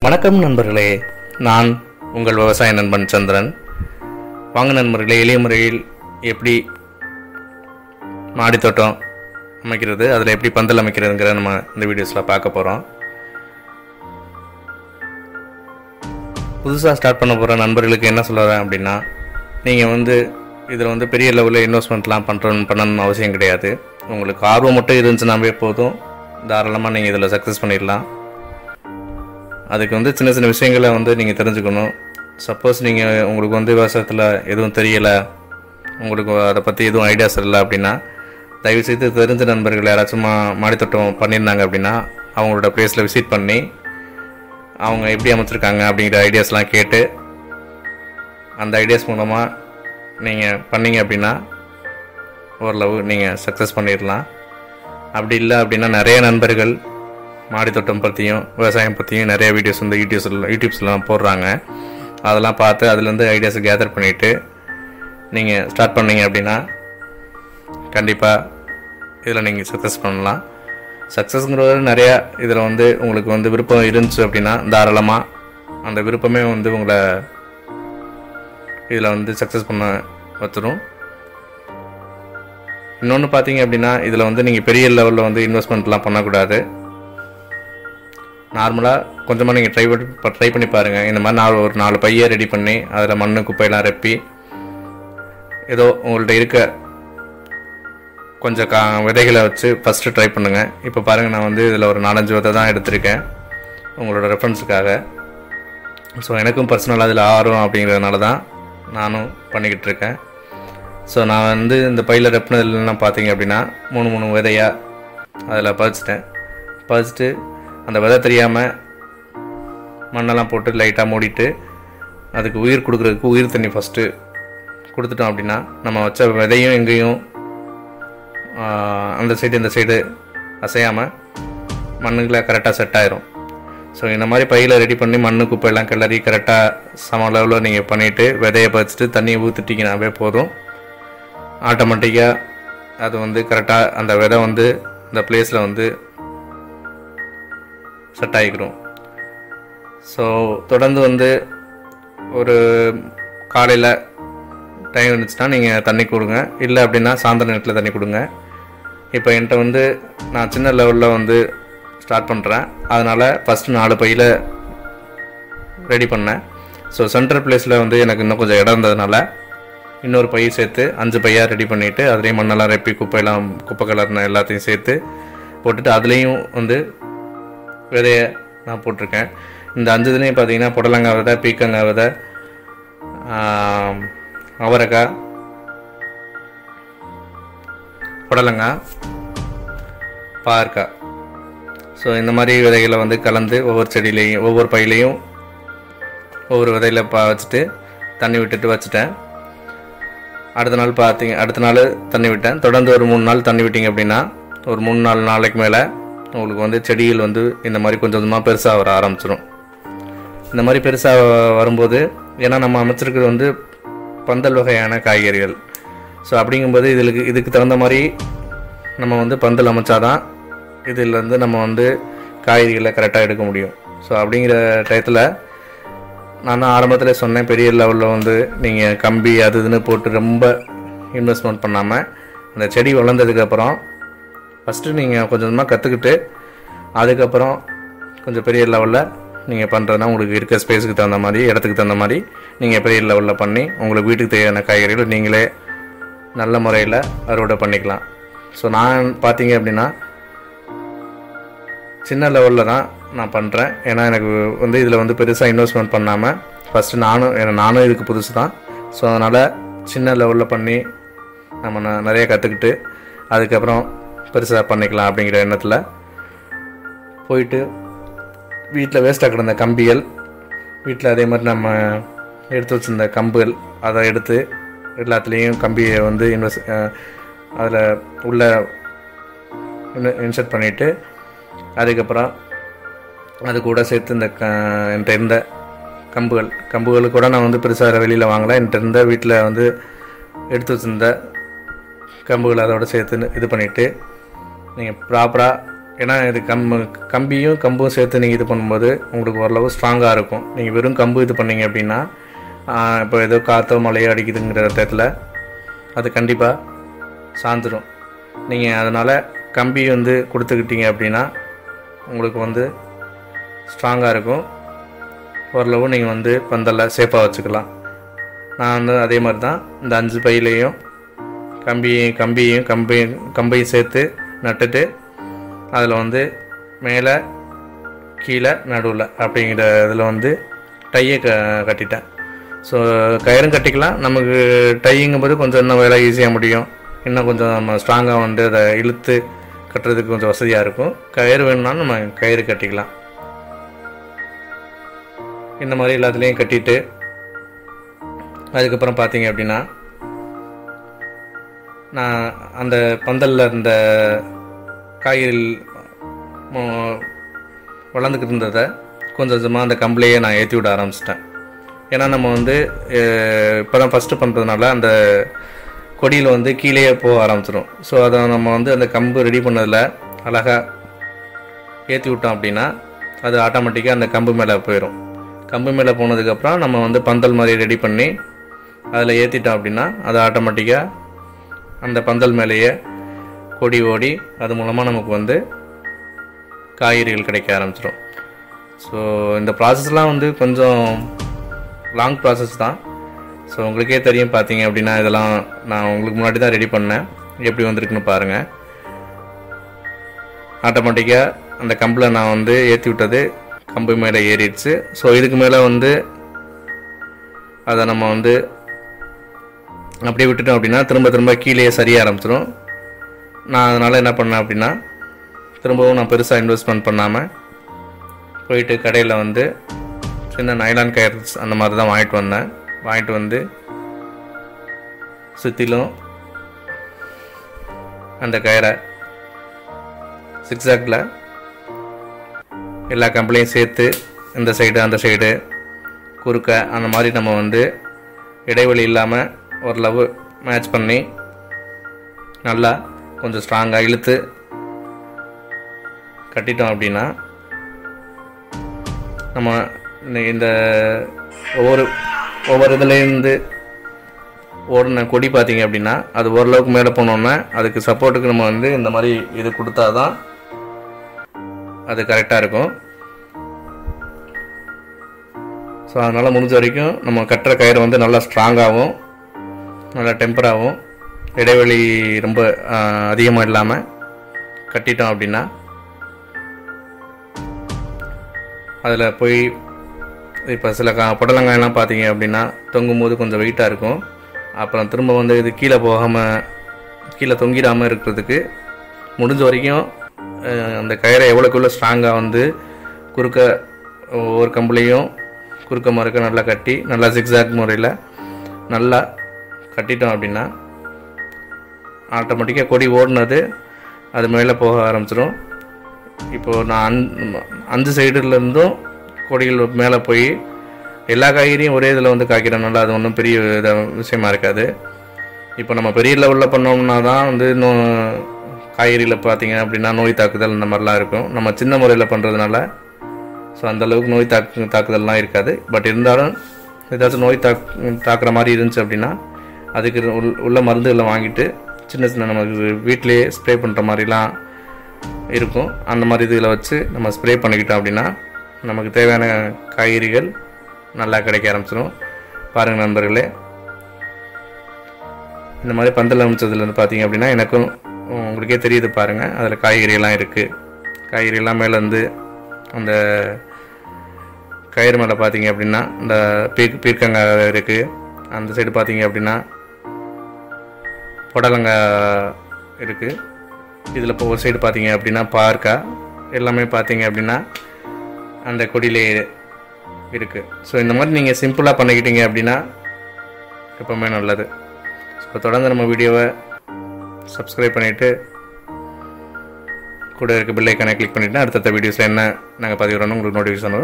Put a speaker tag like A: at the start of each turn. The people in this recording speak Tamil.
A: வணக்கம் நண்பர்களே நான் உங்கள் விவசாய நண்பன் சந்திரன் வாங்க நண்பர்களே எளிய முறையில் எப்படி மாடி தோட்டம் அமைக்கிறது அதில் எப்படி பந்தல் அமைக்கிறதுங்கிற நம்ம இந்த வீடியோஸில் பார்க்க போகிறோம் புதுசாக ஸ்டார்ட் பண்ண போகிற நண்பர்களுக்கு என்ன சொல்லுறேன் அப்படின்னா நீங்கள் வந்து இதில் வந்து பெரிய லெவலில் இன்வெஸ்ட்மெண்ட்லாம் பண்ணுறோன்னு பண்ணணும்னு அவசியம் கிடையாது உங்களுக்கு ஆர்வம் மட்டும் இருந்துச்சுனாவே போதும் தாராளமாக நீங்கள் இதில் சக்ஸஸ் பண்ணிடலாம் அதுக்கு வந்து சின்ன சின்ன விஷயங்களை வந்து நீங்கள் தெரிஞ்சுக்கணும் சப்போஸ் நீங்கள் உங்களுக்கு வந்து விவசாயத்தில் எதுவும் தெரியலை உங்களுக்கு அதை பற்றி எதுவும் ஐடியாஸ் இல்லை அப்படின்னா தயவுசெய்து தெரிஞ்ச நண்பர்கள் யாராச்சும் மா- மாடித்தோட்டம் பண்ணியிருந்தாங்க அப்படின்னா அவங்களோட ப்ளேஸில் விசிட் பண்ணி அவங்க எப்படி அமைச்சிருக்காங்க அப்படிங்கிற ஐடியாஸ்லாம் கேட்டு அந்த ஐடியாஸ் மூலமாக நீங்கள் பண்ணீங்க அப்படின்னா ஓரளவு நீங்கள் சக்ஸஸ் பண்ணிடலாம் அப்படி இல்லை அப்படின்னா நிறைய நண்பர்கள் மாடித்தோட்டம் பற்றியும் விவசாயம் பற்றியும் நிறைய வீடியோஸ் வந்து யூடியூப்ஸில் யூடியூப்ஸ்லாம் போடுறாங்க அதெல்லாம் பார்த்து அதுலேருந்து ஐடியாஸை கேதர் பண்ணிவிட்டு நீங்கள் ஸ்டார்ட் பண்ணீங்க அப்படின்னா கண்டிப்பாக இதில் நீங்கள் சக்ஸஸ் பண்ணலாம் சக்ஸஸ்ங்கிறது நிறையா இதில் வந்து உங்களுக்கு வந்து விருப்பம் இருந்துச்சு அப்படின்னா தாராளமாக அந்த விருப்பமே வந்து உங்களை இதில் வந்து சக்ஸஸ் பண்ண வச்சிரும் இன்னொன்று பார்த்தீங்க அப்படின்னா இதில் வந்து நீங்கள் பெரிய லெவலில் வந்து இன்வெஸ்ட்மெண்ட்லாம் பண்ணக்கூடாது நார்மலாக கொஞ்சமாக நீங்கள் ட்ரை பண்ணி ட்ரை பண்ணி பாருங்கள் இந்த மாதிரி நாலு ஒரு நாலு பையை ரெடி பண்ணி அதில் மண் குப்பையெல்லாம் ரெப்பி ஏதோ உங்கள்ட்ட இருக்க கொஞ்சம் கா விதைகளை வச்சு ஃபஸ்ட்டு ட்ரை பண்ணுங்கள் இப்போ பாருங்கள் நான் வந்து இதில் ஒரு நாலஞ்சு விதை தான் எடுத்திருக்கேன் உங்களோட ரெஃபரன்ஸுக்காக ஸோ எனக்கும் பர்சனலாக அதில் ஆர்வம் அப்படிங்கிறதுனால தான் நானும் பண்ணிக்கிட்டு இருக்கேன் ஸோ நான் வந்து இந்த பையில் ரெப்பினதுலாம் பார்த்தீங்க அப்படின்னா மூணு மூணு விதையாக அதில் பதிச்சிட்டேன் பதிச்சிட்டு அந்த விதை தெரியாமல் மண்ணெல்லாம் போட்டு லைட்டாக மூடிட்டு அதுக்கு உயிர் கொடுக்குறதுக்கு உயிர் தண்ணி ஃபஸ்ட்டு கொடுத்துட்டோம் அப்படின்னா நம்ம வச்ச விதையும் எங்கேயும் ஆஹ், அந்த சைடு இந்த சைடு அசையாமல் மண்ணுகளை கரெக்டாக செட் ஆயிரும் ஸோ இந்த மாதிரி பையில் ரெடி பண்ணி மண்ணு குப்பையெல்லாம் கிளறி கரெக்டாக சம லெவலில் நீங்கள் பண்ணிவிட்டு விதையை பதிச்சுட்டு தண்ணியை ஊற்றிட்டிங்கனாவே போதும் ஆட்டோமேட்டிக்காக அது வந்து கரெக்டாக அந்த விதை வந்து இந்த பிளேஸில் வந்து செட் ஆகிக்கிறோம் ஸோ தொடர்ந்து வந்து ஒரு காலையில் டைம் இருந்துச்சுன்னா நீங்கள் தண்ணி கொடுங்க இல்லை அப்படின்னா சாயந்தர நேரத்தில் தண்ணி கொடுங்க இப்போ என்கிட்ட வந்து நான் சின்ன லெவலில் வந்து ஸ்டார்ட் பண்ணுறேன் அதனால் ஃபஸ்ட்டு நாலு பையில் ரெடி பண்ணேன் ஸோ சென்ட்ரல் பிளேஸில் வந்து எனக்கு இன்னும் கொஞ்சம் இடம் இருந்ததுனால இன்னொரு பை சேர்த்து அஞ்சு பையாக ரெடி பண்ணிவிட்டு அதுலேயும் மண்ணெல்லாம் ரெப்பி குப்பையெல்லாம் குப்பை கலர்ன எல்லாத்தையும் சேர்த்து போட்டுட்டு அதுலேயும் வந்து விதைய நான் போட்டிருக்கேன் இந்த அஞ்சு இதுலேயும் பார்த்தீங்கன்னா புடலங்காய் விதை பீக்கங்காய் விதை ஆம், அவரைக்காய் புடலங்காய் பாற்காய் ஸோ இந்த மாதிரி விதைகளை வந்து கலந்து ஒவ்வொரு செடியிலையும் ஒவ்வொரு பையிலையும் ஒவ்வொரு விதையில் பா வச்சுட்டு தண்ணி விட்டுட்டு வச்சுட்டேன் அடுத்த நாள் பார்த்தீங்க அடுத்த நாள் தண்ணி விட்டேன் தொடர்ந்து ஒரு மூணு நாள் தண்ணி விட்டீங்க அப்படின்னா ஒரு மூணு நாலு நாளைக்கு மேலே உங்களுக்கு வந்து செடிகள் வந்து இந்த மாதிரி கொஞ்சம் கொஞ்சமாக பெருசாக வர ஆரம்பிச்சிடும் இந்த மாதிரி பெருசாக வரும்போது ஏன்னா நம்ம அமைச்சிருக்கிறது வந்து பந்தல் வகையான காய்கறிகள் ஸோ அப்படிங்கும்போது இதுக்கு இதுக்கு தகுந்த மாதிரி நம்ம வந்து பந்தல் அமைச்சாதான் இதில் வந்து நம்ம வந்து காய்கறிகளை கரெக்டாக எடுக்க முடியும் ஸோ அப்படிங்கிற டயத்தில் நான் தான் ஆரம்பத்தில் சொன்னேன் பெரிய லெவலில் வந்து நீங்கள் கம்பி அது இதுன்னு போட்டு ரொம்ப இன்வெஸ்ட்மெண்ட் பண்ணாமல் அந்த செடி வளர்ந்ததுக்கப்புறம் ஃபஸ்ட்டு நீங்கள் கொஞ்சம் கொஞ்சமாக கற்றுக்கிட்டு அதுக்கப்புறம் கொஞ்சம் பெரிய லெவலில் நீங்கள் பண்ணுறதுனா உங்களுக்கு இருக்க ஸ்பேஸுக்கு தகுந்த மாதிரி இடத்துக்கு தகுந்த மாதிரி நீங்கள் பெரிய லெவலில் பண்ணி உங்களுக்கு வீட்டுக்கு தேவையான காய்கறிகளை நீங்களே நல்ல முறையில் அறுவடை பண்ணிக்கலாம் ஸோ நான் பார்த்தீங்க அப்படின்னா சின்ன லெவலில் தான் நான் பண்ணுறேன் ஏன்னா எனக்கு வந்து இதில் வந்து பெருசாக இன்வெஸ்ட்மெண்ட் பண்ணாமல் ஃபஸ்ட்டு நானும் ஏன்னா நானும் இதுக்கு புதுசு தான் ஸோ அதனால் சின்ன லெவலில் பண்ணி நம்ம ந- நிறைய கற்றுக்கிட்டு அதுக்கப்புறம் பெருசாக பண்ணிக்கலாம் அப்படிங்கிற எண்ணத்தில் போயிட்டு வீட்டில் வேஸ்ட்டாக கிடந்த கம்பிகள் வீட்டில் அதே மாதிரி நம்ம எடுத்து வச்சிருந்த கம்புகள் அதை எடுத்து எல்லாத்துலேயும் கம்பியை வந்து இன்வெஸ்ட் அதில் உள்ள இன்சர்ட் பண்ணிவிட்டு அதுக்கப்புறம் அது கூட சேர்த்து இந்த க என்கிட்ட இருந்த கம்புகள் கம்புகள் கூட நான் வந்து பெருசாக வெளியில் வாங்கலை என்கிட்ட இருந்த வீட்டில் வந்து எடுத்து வச்சிருந்த கம்புகளை அதோட சேர்த்து இது பண்ணிவிட்டு நீங்கள் ப்ராப்பராக ஏன்னா இது கம் கம்பியும் கம்பும் சேர்த்து நீங்கள் இது பண்ணும்போது உங்களுக்கு ஓரளவு ஸ்ட்ராங்காக இருக்கும் நீங்கள் வெறும் கம்பு இது பண்ணீங்க அப்படின்னா ஆஹ், இப்போ ஏதோ காற்றோ மழையோ அடிக்குதுங்கிற இடத்துல அது கண்டிப்பாக சாஞ்சிரும் நீங்கள் அதனால் கம்பி வந்து கொடுத்துக்கிட்டீங்க அப்படின்னா உங்களுக்கு வந்து ஸ்ட்ராங்காக இருக்கும் ஓரளவு நீங்கள் வந்து பந்தலில் சேஃபாக வச்சுக்கலாம் நான் வந்து அதே மாதிரி தான் இந்த அஞ்சு பையிலையும் கம்பியையும் கம்பியையும் கம்பையும் கம்பையும் சேர்த்து நட்டுட்டு அதில் வந்து மேலே கீழே நடுவில் அப்படிங்கிற இதில் வந்து டையை க கட்டிட்டேன் ஸோ கயிறும் கட்டிக்கலாம் நமக்கு டையுங்கும்போது கொஞ்சம் இன்னும் வேலை ஈஸியாக முடியும் இன்னும் கொஞ்சம் நம்ம ஸ்ட்ராங்காக வந்து அதை இழுத்து கட்டுறதுக்கு கொஞ்சம் வசதியாக இருக்கும் கயிறு வேணும்னாலும் நம்ம கயிறு கட்டிக்கலாம் இந்த மாதிரி எல்லாத்துலேயும் கட்டிட்டு அதுக்கப்புறம் பார்த்தீங்க அப்படின்னா நான் அந்த பந்தலில் இருந்த காய்கறி மு- வளர்ந்துக்கிட்டு இருந்ததை கொஞ்சம் கொஞ்சமாக அந்த கம்பளையே நான் ஏற்றி விட ஆரம்பிச்சிட்டேன் ஏன்னா நம்ம வந்து இப்போ தான் ஃபஸ்ட்டு பண்ணுறதுனால அந்த கொடியில் வந்து கீழேயே போக ஆரம்பிச்சிடும் ஸோ அதை நம்ம வந்து அந்த கம்பு ரெடி பண்ணதில் அழகாக ஏற்றி விட்டோம் அப்படின்னா அது ஆட்டோமேட்டிக்காக அந்த கம்பு மேலே போயிடும் கம்பு மேலே போனதுக்கப்புறம் நம்ம வந்து பந்தல் மாதிரி ரெடி பண்ணி அதில் ஏற்றிட்டோம் அப்படின்னா அது ஆட்டோமேட்டிக்காக அந்த பந்தல் மேலேயே கொடி ஓடி அது மூலமாக நமக்கு வந்து காய்கறிகள் கிடைக்க ஆரம்பிச்சிடும் ஸோ இந்த ப்ராசஸ்லாம் வந்து கொஞ்சம் லாங் ப்ராசஸ் தான் ஸோ உங்களுக்கே தெரியும் பார்த்தீங்க அப்படின்னா இதெல்லாம் நான் உங்களுக்கு முன்னாடி தான் ரெடி பண்ணேன் எப்படி வந்திருக்குன்னு பாருங்கள் ஆட்டோமேட்டிக்காக அந்த கம்பில் நான் வந்து ஏற்றி விட்டது கம்பு மேலே ஏறிடுச்சு ஸோ இதுக்கு மேலே வந்து அதை நம்ம வந்து அப்படியே விட்டுட்டோம் அப்படின்னா திரும்ப திரும்ப கீழே சரிய ஆரம்பிச்சிடும் நான் அதனால் என்ன பண்ணேன் அப்படின்னா திரும்பவும் நான் பெருசாக இன்வெஸ்ட்மெண்ட் பண்ணாமல் போயிட்டு கடையில் வந்து சின்ன நைலான் கயர்ஸ் அந்த மாதிரி தான் வாங்கிட்டு வந்தேன் வாங்கிட்டு வந்து சுற்றிலும் அந்த கயரை சிக்ஸாக்டில் எல்லா கம்பளையும் சேர்த்து இந்த சைடு அந்த சைடு குறுக்க அந்த மாதிரி நம்ம வந்து இடைவெளி இல்லாமல் ஓரளவு மேட்ச் பண்ணி நல்லா கொஞ்சம் ஸ்ட்ராங்காக இழுத்து கட்டிட்டோம் அப்படின்னா நம்ம இந்த- இந்த ஒவ்வொரு ஒவ்வொரு இதுலேருந்து ஓடின கொடி பார்த்தீங்க அப்படின்னா அது ஓரளவுக்கு மேலே போனோன்னா அதுக்கு சப்போர்ட்டுக்கு நம்ம வந்து இந்த மாதிரி இது கொடுத்தா தான் அது கரெக்டாக இருக்கும் ஸோ அதனால் முடிஞ்ச வரைக்கும் நம்ம கட்டுற கயிறு வந்து நல்லா ஸ்ட்ராங்காகவும் நல்லா டெம்பராகவும் இடைவெளி ரொம்ப அதிகமாக இல்லாமல் கட்டிட்டோம் அப்படின்னா அதில் போய் இப்போ சில கா புடலங்காயெல்லாம் பார்த்தீங்க அப்படின்னா தொங்கும் போது கொஞ்சம் வெயிட்டாக இருக்கும் அப்புறம் திரும்ப வந்து இது கீழே போகாமல் கீழே தொங்கிடாமல் இருக்கிறதுக்கு முடிஞ்ச வரைக்கும் அஹ், அந்த கயிறை எவ்வளோக்குள்ள ஸ்ட்ராங்காக வந்து குறுக்க ஒவ்வொரு கம்பளையும் குறுக்க மறுக்க நல்லா கட்டி நல்லா சிக்ஸாக் முறையில் நல்லா கட்டிட்டோம் அப்படின்னா ஆட்டோமேட்டிக்காக கொடி ஓடினது அது மேலே போக ஆரம்பிச்சிடும் இப்போது நான் அஞ் அஞ்சு சைடுலேருந்தும் கொடிகள் மேலே போய் எல்லா காய்கறியும் ஒரே இதில் வந்து காய்க்கிறனால அது ஒன்றும் பெரிய இத விஷயமா இருக்காது இப்போ நம்ம பெரிய லெவலில் பண்ணோம்னா தான் வந்து இன்னும் காய்கறியில் பார்த்தீங்க அப்படின்னா நோய் தாக்குதல் இந்த மாதிரிலாம் இருக்கும் நம்ம சின்ன முறையில் பண்ணுறதுனால ஸோ அந்தளவுக்கு நோய் தாக்கு தாக்குதல்லாம் இருக்காது பட் இருந்தாலும் ஏதாச்சும் நோய் தாக் தாக்குற மாதிரி இருந்துச்சு அப்படின்னா அதுக்கு உள் உள்ள மருந்துகளை வாங்கிட்டு சின்ன சின்ன நமக்கு வீட்டிலேயே ஸ்ப்ரே பண்ணுற மாதிரிலாம் இருக்கும் அந்த மாதிரி இதில் வச்சு நம்ம ஸ்ப்ரே பண்ணிக்கிட்டோம் அப்படின்னா நமக்கு தேவையான காய்கறிகள் நல்லா கிடைக்க ஆரம்பிச்சிடும் பாருங்கள் நண்பர்களே இந்த மாதிரி பந்தல் அமைச்சதுலேருந்து பார்த்தீங்க அப்படின்னா எனக்கும் உங்களுக்கே தெரியுது பாருங்கள் அதில் காய்கறியெல்லாம் இருக்குது காய்கறியெல்லாம் மேலேருந்து அந்த கயிறு மேலே பார்த்தீங்க அப்படின்னா இந்த பீர்க் பீர்க்கங்காய் இருக்குது அந்த சைடு பார்த்தீங்க அப்படின்னா புடலங்காய் இருக்குது இதில் இப்போ ஒரு சைடு பார்த்தீங்க அப்படின்னா பார்க்காய் எல்லாமே பார்த்தீங்க அப்படின்னா அந்த கொடியிலே இருக்குது ஸோ இந்த மாதிரி நீங்கள் சிம்பிளாக பண்ணிக்கிட்டீங்க அப்படின்னா எப்போவுமே நல்லது ஸோ தொடர்ந்து நம்ம வீடியோவை சப்ஸ்கிரைப் பண்ணிவிட்டு கூட இருக்க பில்லைக்கான கிளிக் பண்ணிவிட்டு அடுத்தடுத்த வீடியோஸில் என்ன நாங்கள் பதிவிடணும் உங்களுக்கு நோட்டிஃபிகேஷன் வரும்